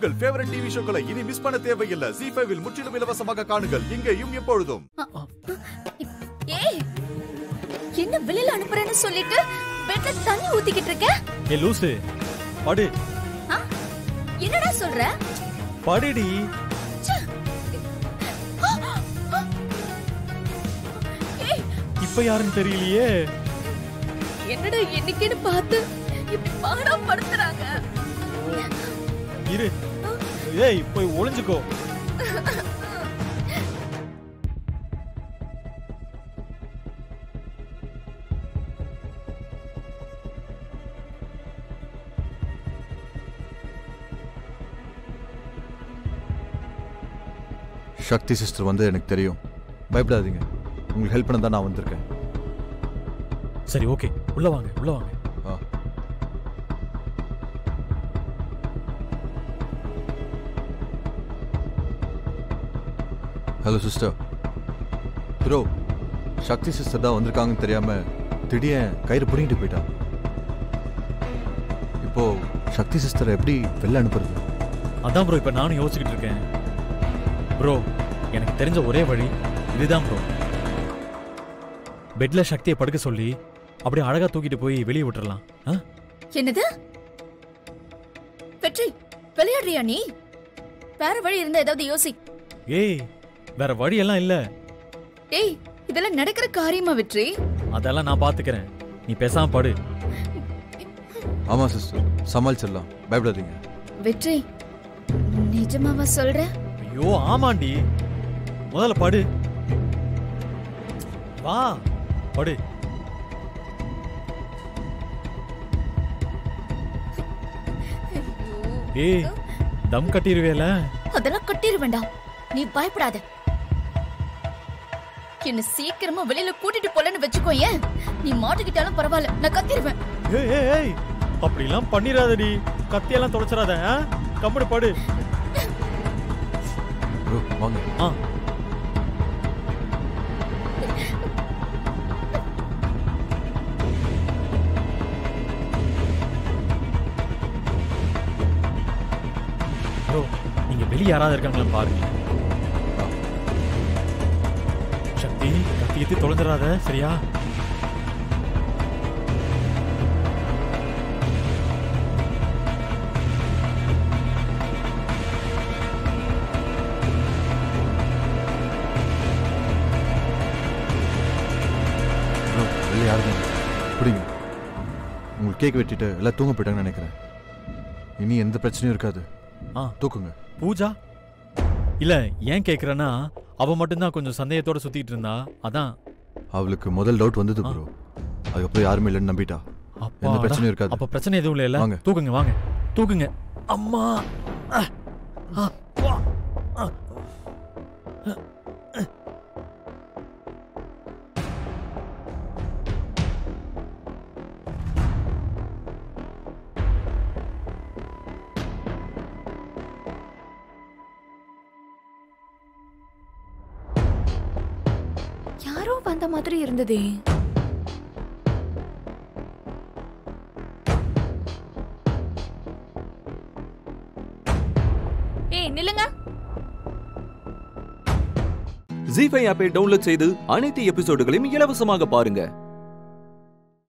உங்கள் favourite TV ஷோக்களை இனி miss பண்ண தேவையில்லை ஜி ஃபைவில் முற்றிலும் இலவசமாக காணுங்கள் இங்கேயும் எப்பொழுதும் ஏய் என்ன வெளியில அனுப்புறேன்னு சொல்லிட்டு பெட்ல தண்ணி ஊத்திக்கிட்டு இருக்க ஏ லூசு படு ஆ? என்னடா சொல்ற படுடி ஏய் இப்ப யாருன்னு தெரியலையே என்னடா என்னைக்குன்னு பார்த்து இப்படி பாடா படுத்துறாங்க இரு ஏய் போய் ஒளிஞ்சுக்கோ சக்தி சிஸ்டர் வந்து எனக்கு தெரியும் பயப்படாதீங்க உங்களுக்கு ஹெல்ப் பண்ண தான் நான் வந்திருக்கேன் சரி ஓகே உள்ள வாங்க உள்ள வாங்க ஆ hello sister bro Sakthi sister தான் வந்திருக்காங்கன்னு தெரியாம திடீர்னு கயிறு பிடிங்கிட்டு போயிட்டா இப்போ சக்தி சிஸ்டரை எப்படி வெளில அனுப்புறது அதான் ப்ரோ இப்ப நானும் யோசிச்சுக்கிட்டு இருக்கேன் ப்ரோ எனக்கு தெரிஞ்ச ஒரே வழி இதுதான் ப்ரோ பெட்ல சக்தியை படுக்க சொல்லி அப்படியே அழகா தூக்கிட்டு போய் வெளியே விட்டுறலாம் ஆ? என்னது வெற்றி விளையாடுறியா நீ வேற வழி இருந்தா ஏதாவது யோசி ஏய் வேற வழியெல்லாம் இல்ல ஏய் இதெல்லாம் நடக்கிற காரியமா வெற்றி அதெல்லாம் நான் பாத்துக்கிறேன் நீ பேசாம படு ஆமா சிஸ்டர் சமாளிச்சிடலாம் பயப்படாதீங்க வெற்றி நிஜமாவா சொல்ற ஐயோ ஆமாண்டி முதல்ல படு வா படு ஏய் தம் கட்டிருவேல அதெல்லாம் கட்டிரு வேண்டாம் நீ பயப்படாத என்ன சீக்கிரமா வெளியில கூட்டிட்டு போலன்னு வச்சுக்கோ ஏன் நீ மாட்டிக்கிட்டாலும் பரவாயில்ல நான் கத்திருவேன் ஏய் ஏய் ஏய் அப்படிலாம் பண்ணிராதடி கத்தியெல்லாம் தொலைச்சிடாத ஆ? கம்முனு படு ப்ரோ வாங்க ஆ ப்ரோ நீங்க வெளிய யாராவது இருக்காங்களா பாருங்க சக்தி கத்தி கத்தி தொலைஞ்சிடாத சரியா ப்ரோ வெளில யாருமே இல்லை. பிடிங்க உங்களுக்கு கேக் வெட்டிட்டு எல்லாம் தூங்க போயிட்டாங்கன்னு நினைக்கிறேன் இனி எந்த பிரச்சனையும் இருக்காது ஆ தூக்குங்க பூஜா இல்ல ஏன் கேக்குறேன்னா அவ மட்டும்தான் கொஞ்சம் சந்தேகத்தோட சுத்திட்டு இருந்தா அதான் அவளுக்கு முதல் டவுட் வந்தது ப்ரோ அதுக்கப்புறம் யாருமே இல்லைன்னு நம்பிட்டா அப்பா எந்த பிரச்சனையும் இருக்காது அப்ப பிரச்சனை எதுவும் இல்லைல்ல வாங்க. தூக்குங்க வாங்க தூக்குங்க அம்மா அஹ், அஹ், வா, அஹ். யாரோ வந்த மாதிரி இருந்ததே ஏய் நில்லுங்க ஜி ஃபைவ் ஆப்பை டவுன்லோட் செய்து அனைத்து எபிசோடுகளையும் இலவசமாக பாருங்க